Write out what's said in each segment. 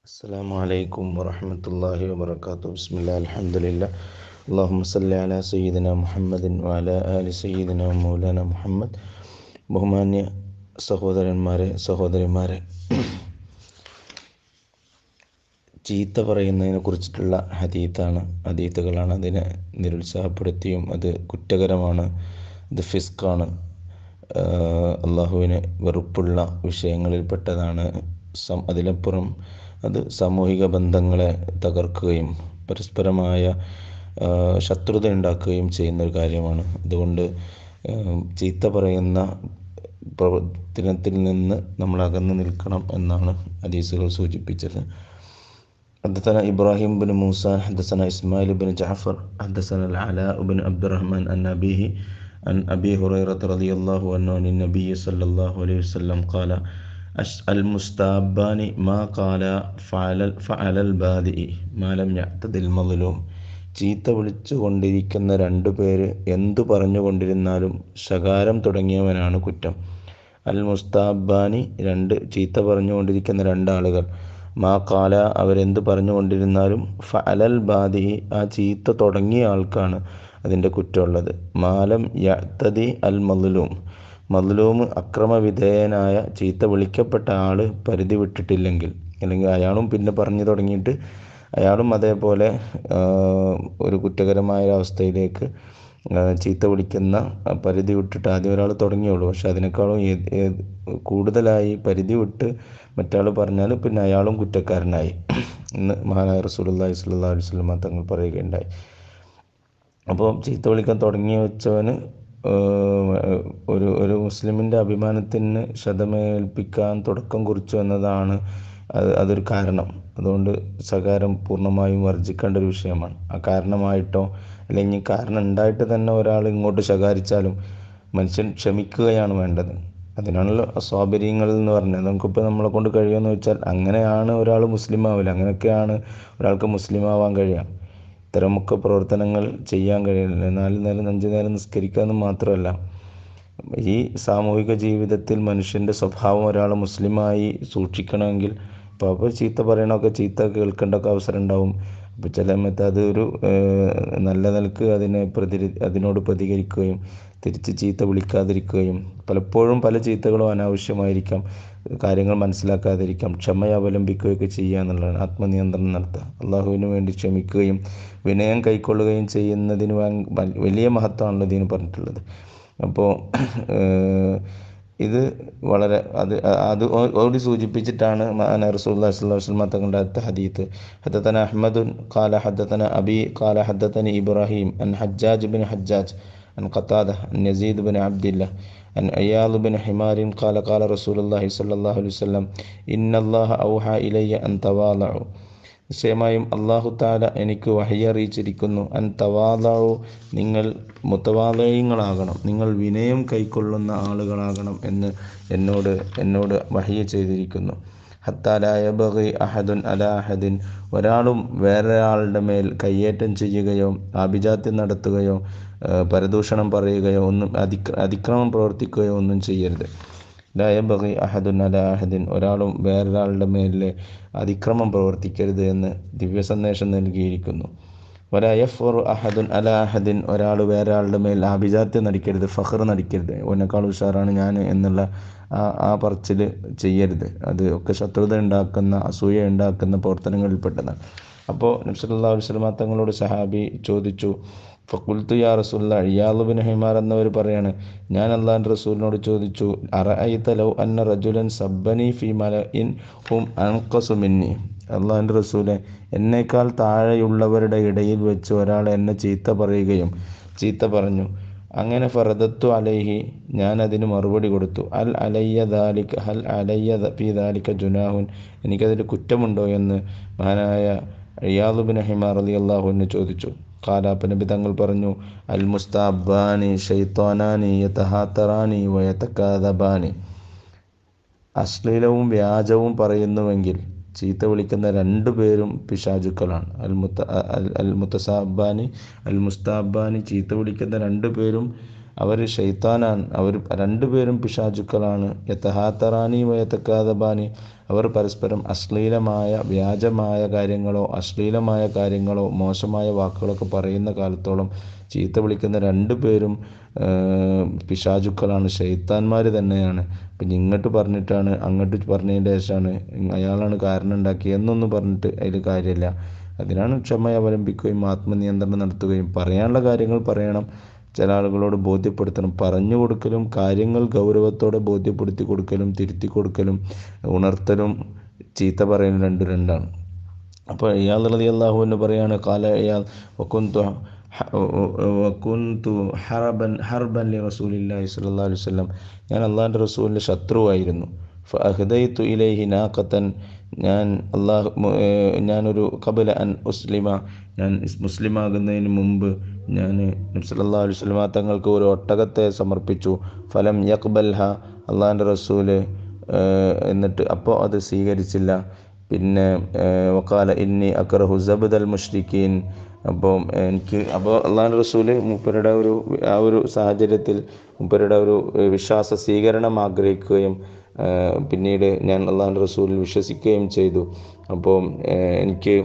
السلام عليكم ورحمة الله وبركاته بسم الله الحمد لله اللهم صل على سيدنا محمد وعلى آل سيدنا മൗലാന മുഹമ്മദ് ബഹുമാന്യ സഹോദരന്മാരെ സഹോദരിമാരെ ചീത്ത പറയുന്നതിനെ കുറിച്ചിട്ടുള്ള ഹദീത്താണ് ഹദീത്തുകളാണ് അതിനെ നിരുത്സാഹപ്പെടുത്തിയും അത് കുറ്റകരമാണ് ഇത് ഫിസ്ക്കാണ് അള്ളാഹുവിന് വെറുപ്പുള്ള വിഷയങ്ങളിൽപ്പെട്ടതാണ് സം അതിലപ്പുറം അത് സാമൂഹിക ബന്ധങ്ങളെ തകർക്കുകയും പരസ്പരമായ ശത്രുത ഉണ്ടാക്കുകയും ചെയ്യുന്ന ഒരു കാര്യമാണ് അതുകൊണ്ട് ചീത്ത പറയുന്ന പ്രവർത്തനത്തിൽ നിന്ന് നമ്മൾ അകന്നു നിൽക്കണം എന്നാണ് ഹദീസുകൾ സൂചിപ്പിച്ചത് حدثنا إبراهيم بن موسى حدثنا إسماعيل بن جعفر حدثنا العلاء بن عبد الرحمن عن أبيه عن أبي هريرة رضي الله عنه عن النبي صلى الله عليه وسلم قال المستابان ما قال فعل فعل البادئ ما لم يعتد المظلوم ചീത്ത വിളിച്ചു കൊണ്ടിരിക്കുന്ന രണ്ടു പേര് എന്തു പറഞ്ഞുകൊണ്ടിരുന്നാലും ശകാരം തുടങ്ങിയവനാണ് കുറ്റം അൽ മുസ്താബാനി രണ്ട് ചീത്ത പറഞ്ഞുകൊണ്ടിരിക്കുന്ന രണ്ടാളുകൾ മാ കാല അവരെന്ത് പറഞ്ഞുകൊണ്ടിരുന്നാലും ഫലൽ ബാദി ആ ചീത്ത തുടങ്ങിയ ആൾക്കാണ് അതിൻ്റെ കുറ്റമുള്ളത് മാലം യത്തതി അൽ മദ്ലൂം മദ്ലൂം അക്രമവിധേയനായ ചീത്ത വിളിക്കപ്പെട്ട ആൾ പരിധി വിട്ടിട്ടില്ലെങ്കിൽ അല്ലെങ്കിൽ അയാളും പിന്നെ പറഞ്ഞു തുടങ്ങിയിട്ട് അയാളും അതേപോലെ ഒരു കുറ്റകരമായ അവസ്ഥയിലേക്ക് ചീത്ത വിളിക്കുന്ന പരിധി വിട്ടിട്ട് ആദ്യം ഒരാൾ തുടങ്ങിയുള്ളൂ പക്ഷെ അതിനേക്കാളും കൂടുതലായി പരിധി വിട്ട് മറ്റാൾ പറഞ്ഞാൽ പിന്നെ അയാളും കുറ്റക്കാരനായി ഇന്ന് മഹാനായ റസൂലുള്ളാഹി സ്വല്ലല്ലാഹു അലൈഹി വസല്ലം തങ്ങൾ പറയുകയുണ്ടായി അപ്പോൾ ചീത്ത വിളിക്കാൻ തുടങ്ങി വെച്ചവന് ഒരു ഒരു മുസ്ലിമിൻ്റെ അഭിമാനത്തിന് ക്ഷതമേൽപ്പിക്കാൻ തുടക്കം കുറിച്ചു എന്നതാണ് അത് അതൊരു കാരണം അതുകൊണ്ട് സകാരം പൂർണ്ണമായും വർജിക്കേണ്ട ഒരു വിഷയമാണ് ആ കാരണമായിട്ടോ അല്ലെങ്കിൽ കാരണം ഉണ്ടായിട്ട് തന്നെ ഒരാൾ ഇങ്ങോട്ട് ശകാരിച്ചാലും മനുഷ്യൻ ക്ഷമിക്കുകയാണ് വേണ്ടത് അതിനാണല്ലോ സ്വാബര്യങ്ങൾ എന്ന് പറഞ്ഞത് നമുക്കിപ്പോൾ നമ്മളെ കൊണ്ട് കഴിയുമെന്ന് വെച്ചാൽ അങ്ങനെയാണ് ഒരാൾ മുസ്ലിം ആവില്ല അങ്ങനെയൊക്കെയാണ് ഒരാൾക്ക് മുസ്ലിം ആവാൻ കഴിയാം ഇത്തരമൊക്കെ പ്രവർത്തനങ്ങൾ ചെയ്യാൻ കഴിയില്ല നാല് നേരം അഞ്ച് നേരം നിസ്കരിക്കുക എന്ന് മാത്രമല്ല ഈ സാമൂഹിക ജീവിതത്തിൽ മനുഷ്യൻ്റെ സ്വഭാവം ഒരാൾ മുസ്ലിമായി സൂക്ഷിക്കണമെങ്കിൽ ഇപ്പോൾ അപ്പോൾ ചീത്ത പറയണമൊക്കെ ചീത്ത കേൾക്കേണ്ടൊക്കെ അവസരം ഉണ്ടാവും അപ്പോൾ ചില സമയത്ത് അതൊരു നല്ല നിലക്ക് അതിനെ പ്രതി അതിനോട് പ്രതികരിക്കുകയും തിരിച്ച് ചീത്ത വിളിക്കാതിരിക്കുകയും പലപ്പോഴും പല ചീത്തകളും അനാവശ്യമായിരിക്കാം കാര്യങ്ങൾ മനസ്സിലാക്കാതിരിക്കാം ക്ഷമ അവലംബിക്കുകയൊക്കെ ചെയ്യുക എന്നുള്ളതാണ് ആത്മനിയന്ത്രണം നടത്തുക അള്ളാഹുവിന് വേണ്ടി ക്ഷമിക്കുകയും വിനയം കൈക്കൊള്ളുകയും ചെയ്യുന്നതിന് വലിയ മഹത്വമാണല്ലോ ഇതിന് പറഞ്ഞിട്ടുള്ളത് അപ്പോൾ ഇത് വളരെ അത് അത് ഓടി സൂചിപ്പിച്ചിട്ടാണ് മാന റസൂല്ലാ സ്വല്ലം തങ്ങളുടെ അടുത്ത ഹദീത്ത് ഹദ്ദത്തന അഹ്മദുൻ ഖാല ഹദ്ദത്തന അബി ഖാല ഹദ്ദത്തന ഇബ്രാഹിം അൻ ഹജ്ജാജ് ബിൻ ഹജ്ജാജ് عن قتادة عن يزيد بن عبد الله عن عياض بن حمار قال قال رسول الله صلى الله عليه وسلم إن الله أوحى إلي أن تواضعوا നിശ്ചയമായും അള്ളാഹു താല എനിക്ക് വഹി അറിയിച്ചിരിക്കുന്നു അൻ തവാദാവു നിങ്ങൾ മുത്തവാദയങ്ങളാകണം നിങ്ങൾ വിനയം കൈക്കൊള്ളുന്ന ആളുകളാകണം എന്ന് എന്നോട് എന്നോട് വഹിയ ചെയ്തിരിക്കുന്നു ഹത്താലായ ബഹി അഹദുൻ അല അഹദിൻ ഒരാളും വേറൊരാളുടെ മേൽ കയ്യേറ്റം ചെയ്യുകയോ ആഭിജാത്യം നടത്തുകയോ പരദൂഷണം പറയുകയോ ഒന്നും അതിക്ര അതിക്രമം പ്രവർത്തിക്കുകയോ ഒന്നും ചെയ്യരുത് ലായ ബഹി അഹദുൻ അല അഹദിൻ ഒരാളും വേറൊരാളുടെ മേലിൽ അതിക്രമം പ്രവർത്തിക്കരുത് എന്ന് ദിവ്യ സന്ദേശം നൽകിയിരിക്കുന്നു ഒരയഫർ അഹദുൻ അല അഹദിൻ ഒരാൾ വേറൊരാളുടെ മേൽ ആഭിജാത്യം നടിക്കരുത് ഫഹർ നടിക്കരുത് ഒന്നേക്കാൾ ഉഷാറാണ് ഞാൻ എന്നുള്ള ആ ആ പറച്ചിൽ ചെയ്യരുത് അത് ഒക്കെ ശത്രുത ഉണ്ടാക്കുന്ന അസൂയ ഉണ്ടാക്കുന്ന പ്രവർത്തനങ്ങളിൽപ്പെട്ടതാണ് അപ്പോൾ നബ്സല്ലാ വസ്ലമ തങ്ങളോട് സഹാബി ചോദിച്ചു ഫക്കുൽത്തു യാ റസൂല്ല അയ്യാലുബിൻ ഹിമാർ എന്നവർ പറയാണ് ഞാൻ അള്ളാൻ റസൂലിനോട് ചോദിച്ചു അറഅയ്ത ലൗ അന്ന റജുലൻ സബ്ബനി ഫി മല ഇൻ ഹും അൻഖസു മിന്നി അള്ളാഹിൻ്റെ റസൂലെ എന്നേക്കാൾ താഴെയുള്ളവരുടെ ഇടയിൽ വെച്ച് ഒരാൾ എന്നെ ചീത്ത പറയുകയും ചീത്ത പറഞ്ഞു അങ്ങനെ ഫറദത്തു അലൈഹി ഞാൻ അതിന് മറുപടി കൊടുത്തു അൽ അലയ്യ ദാലിക ഹൽ അലയ്യ ഫി ദാലിക ജുനാഹുൻ എനിക്കതിൽ കുറ്റമുണ്ടോ എന്ന് മഹാനായ റിയാദുബിൻ ഹിമാർ അലി അള്ളാഹുവിനെ ചോദിച്ചു കാലാപ്പ നബി തങ്ങൾ പറഞ്ഞു അൽ മുസ്താബാനി ഷെയ്ത്തോനാനി യതഹാത്തറാനി വയത്തക്കാദബാനി അശ്ലീലവും വ്യാജവും പറയുന്നുവെങ്കിൽ ചീത്ത വിളിക്കുന്ന രണ്ടു പേരും പിശാചുക്കളാണ് അൽ മുത്ത അൽ മുത്തസാബാനി അൽ മുസ്താബാനി ചീത്ത വിളിക്കുന്ന രണ്ടു പേരും അവർ ഷെയ്ത്താനാൻ അവർ രണ്ടുപേരും പിശാചുക്കളാണ് യത്തഹാത്തറാനി വയത്തക്കാതബാനി അവർ പരസ്പരം അശ്ലീലമായ വ്യാജമായ കാര്യങ്ങളോ അശ്ലീലമായ കാര്യങ്ങളോ മോശമായ വാക്കുകളൊക്കെ പറയുന്ന കാലത്തോളം ചീത്ത വിളിക്കുന്ന രണ്ടു പേരും പിശാചുക്കളാണ് ഷെയ്ത്താന്മാർ തന്നെയാണ് അപ്പം ഇങ്ങോട്ട് പറഞ്ഞിട്ടാണ് അങ്ങോട്ട് പറഞ്ഞതിൻ്റെ ശേഷമാണ് അയാളാണ് കാരണം ഉണ്ടാക്കി എന്നൊന്നും പറഞ്ഞിട്ട് അതിൽ കാര്യമില്ല അതിനാണ് ക്ഷമ അവലംബിക്കുകയും ആത്മനിയന്ത്രണം നടത്തുകയും പറയാനുള്ള കാര്യങ്ങൾ പറയണം ചില ആളുകളോട് ബോധ്യപ്പെടുത്തണം പറഞ്ഞു കൊടുക്കലും കാര്യങ്ങൾ ഗൗരവത്തോടെ ബോധ്യപ്പെടുത്തി കൊടുക്കലും തിരുത്തി കൊടുക്കലും ഉണർത്തലും ചീത്ത പറയലും രണ്ടും രണ്ടാണ് അപ്പോൾ ഇയാൾ റതി അള്ളാഹുവിന് പറയാണ് കാല ഇയാൾ വക്കുന്തു വക്കുന്തു ഹറബൻ ഹർബൻ ലി റസൂലില്ലാഹി സ്വല്ലല്ലാഹു അലൈഹി വസല്ലം ഞാൻ അള്ളാഹിൻ്റെ റസൂലിൻ്റെ ശത്രുവായിരുന്നു ഫഅഹ്ദൈതു ഇലൈഹി നാഖത്തൻ ഞാൻ അള്ളാഹു ഞാനൊരു കബല അൻ ഉസ്ലിമ ഞാൻ മുസ്ലിമാകുന്നതിന് മുമ്പ് ഞാൻ നബ്സല്ലാ അലൈഹി സ്വലമ തങ്ങൾക്ക് ഒരു ഒട്ടകത്തെ സമർപ്പിച്ചു ഫലം യക്ബൽഹ അള്ളാഹിൻ്റെ റസൂല് എന്നിട്ട് അപ്പോൾ അത് സ്വീകരിച്ചില്ല പിന്നെ വക്കാല ഇന്നി അക്രഹു സബദ് അൽ മുഷ്രിഖീൻ അപ്പോൾ എനിക്ക് അപ്പോൾ അള്ളാഹു റസൂല് മൂപ്പരുടെ ഒരു ആ ഒരു സാഹചര്യത്തിൽ മൂപ്പരുടെ ഒരു വിശ്വാസ സ്വീകരണം ആഗ്രഹിക്കുകയും പിന്നീട് ഞാൻ അള്ളാഹു റസൂലിൽ വിശ്വസിക്കുകയും ചെയ്തു അപ്പോൾ എനിക്ക്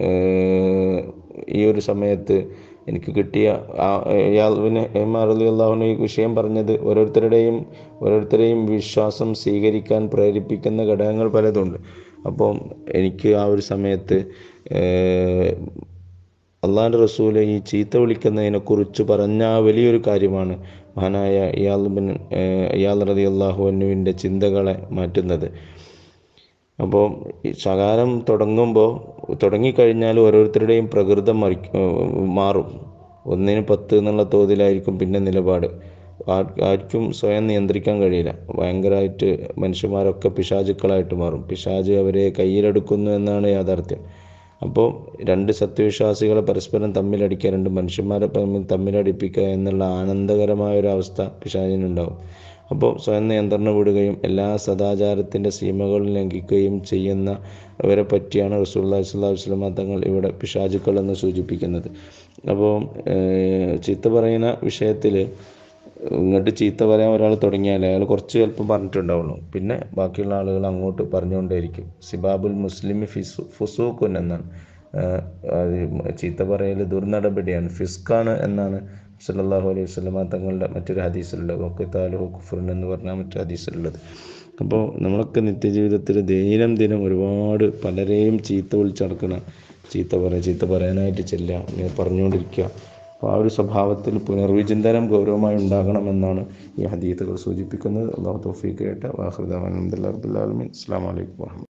ഈ ഒരു സമയത്ത് എനിക്ക് കിട്ടിയ ഇയാളിന് എമാറലി അള്ളാഹുവിന് ഈ വിഷയം പറഞ്ഞത് ഓരോരുത്തരുടെയും ഓരോരുത്തരെയും വിശ്വാസം സ്വീകരിക്കാൻ പ്രേരിപ്പിക്കുന്ന ഘടകങ്ങൾ പലതുണ്ട് അപ്പോൾ എനിക്ക് ആ ഒരു സമയത്ത് അള്ളാഹിൻ്റെ റസൂല് ഈ ചീത്ത വിളിക്കുന്നതിനെക്കുറിച്ച് പറഞ്ഞ വലിയൊരു കാര്യമാണ് മഹാനായ ഇയാൾ ബിൻ ഇയാൾ റതി അള്ളാഹുവിൻ്റെ ചിന്തകളെ മാറ്റുന്നത് അപ്പോൾ ഈ ശകാരം തുടങ്ങുമ്പോൾ തുടങ്ങിക്കഴിഞ്ഞാൽ ഓരോരുത്തരുടെയും പ്രകൃതം മറി മാറും ഒന്നിന് പത്ത് എന്നുള്ള തോതിലായിരിക്കും പിന്നെ നിലപാട് ആർക്കും സ്വയം നിയന്ത്രിക്കാൻ കഴിയില്ല ഭയങ്കരമായിട്ട് മനുഷ്യന്മാരൊക്കെ പിശാചുക്കളായിട്ട് മാറും പിശാജ് അവരെ കയ്യിലെടുക്കുന്നു എന്നാണ് യാഥാർത്ഥ്യം അപ്പോൾ രണ്ട് സത്യവിശ്വാസികളെ പരസ്പരം തമ്മിലടിക്കുക രണ്ട് മനുഷ്യന്മാരെ തമ്മിലടിപ്പിക്കുക എന്നുള്ള ആനന്ദകരമായ ഒരു അവസ്ഥ പിശാചിനുണ്ടാവും അപ്പോൾ സ്വയം നിയന്ത്രണം വിടുകയും എല്ലാ സദാചാരത്തിൻ്റെ സീമകളും ലംഘിക്കുകയും ചെയ്യുന്നവരെ പറ്റിയാണ് റസൂല്ലാ സ്വല്ലാ വസ്ലമ തങ്ങൾ ഇവിടെ പിശാചുക്കൾ എന്ന് സൂചിപ്പിക്കുന്നത് അപ്പോൾ ചീത്ത പറയുന്ന വിഷയത്തിൽ ഇങ്ങോട്ട് ചീത്ത പറയാൻ ഒരാൾ തുടങ്ങിയാൽ അയാൾ കുറച്ച് ചിലപ്പോൾ പറഞ്ഞിട്ടുണ്ടാവുള്ളൂ പിന്നെ ബാക്കിയുള്ള ആളുകൾ അങ്ങോട്ട് പറഞ്ഞുകൊണ്ടേയിരിക്കും സിബാബുൽ മുസ്ലിം ഫിസു ഫുസൂഖുൻ എന്നാണ് ചീത്ത പറയൽ ദുർനടപടിയാണ് ഫിസ്കാണ് എന്നാണ് സല്ലാഹു അലൈഹി വസ്ലമ തങ്ങളുടെ മറ്റൊരു ഹദീസിലുള്ളത് ഒക്കെ താലുഹു കുഫുറിൻ എന്ന് പറഞ്ഞാൽ മറ്റൊരു ഹദീസിലുള്ളത് അപ്പോൾ നമ്മളൊക്കെ നിത്യജീവിതത്തിൽ ദിനം ദിനം ഒരുപാട് പലരെയും ചീത്ത വിളിച്ചടക്കണ ചീത്ത പറയാം ചീത്ത പറയാനായിട്ട് ചെല്ലുക ഇങ്ങനെ പറഞ്ഞുകൊണ്ടിരിക്കുക അപ്പോൾ ആ ഒരു സ്വഭാവത്തിൽ പുനർവിചിന്തനം ഗൗരവമായി ഉണ്ടാകണമെന്നാണ് ഈ ഹദീത്തുകൾ സൂചിപ്പിക്കുന്നത് അള്ളാഹു തൗഫീഖ് കേട്ട വാഹൃദാൻ അലഹമുല്ലാ റബുല്ലാലമീൻ അസ്സാം വലൈക്കും വാഹമ